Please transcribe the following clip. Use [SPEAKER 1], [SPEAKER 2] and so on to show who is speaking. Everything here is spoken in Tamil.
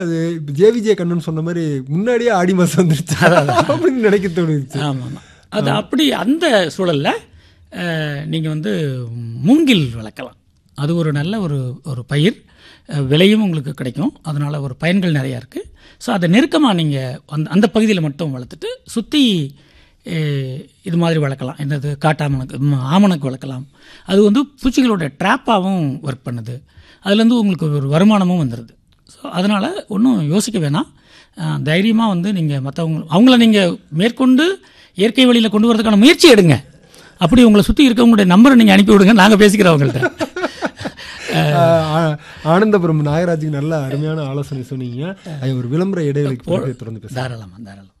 [SPEAKER 1] அது இப்போ ஜேவிஜே கண்ணன் சொன்ன மாதிரி முன்னாடியே ஆடி மாதம் வந்துருச்சு அப்படின்னு நினைக்க தோணுச்சு
[SPEAKER 2] ஆமாம் ஆமாம் அது அப்படி அந்த சூழலில் நீங்கள் வந்து மூங்கில் வளர்க்கலாம் அது ஒரு நல்ல ஒரு ஒரு பயிர் அஹ், விலையும் உங்களுக்கு கிடைக்கும் அதனால் ஒரு பயன்கள் நிறையா இருக்குது ஸோ அதை நெருக்கமாக நீங்கள் அந்த அந்த பகுதியில் மட்டும் வளர்த்துட்டு சுற்றி இது மாதிரி வளர்க்கலாம் என்னது காட்டாமணக்கு ம், ஆமணக்கு வளர்க்கலாம் அது வந்து பூச்சிகளோட ட்ராப்பாகவும் ஒர்க் பண்ணுது அதுலேருந்து உங்களுக்கு ஒரு வருமானமும் வந்துடுது ஸோ அதனால் ஒன்றும் யோசிக்க வேணாம் தைரியமாக வந்து நீங்கள் மற்றவங்க அவங்கள நீங்கள் மேற்கொண்டு இயற்கை வழியில் கொண்டு வரதுக்கான முயற்சி எடுங்க அப்படி உங்களை சுற்றி இருக்கவங்களுடைய நம்பரை நீங்கள் அனுப்பி விடுங்க நாங்கள் பேசிக்கிறோம் அவங்கள்ட்ட
[SPEAKER 1] ஆஹ் ஆ- ஆனந்தபுரம் நாகராஜுக்கு நல்ல அருமையான ஆலோசனை சொன்னீங்க அது ஒரு விளம்பர இடைவெளிக்கு பிறகு தொடர்ந்து பேச
[SPEAKER 2] தாராளமாக தாராளம்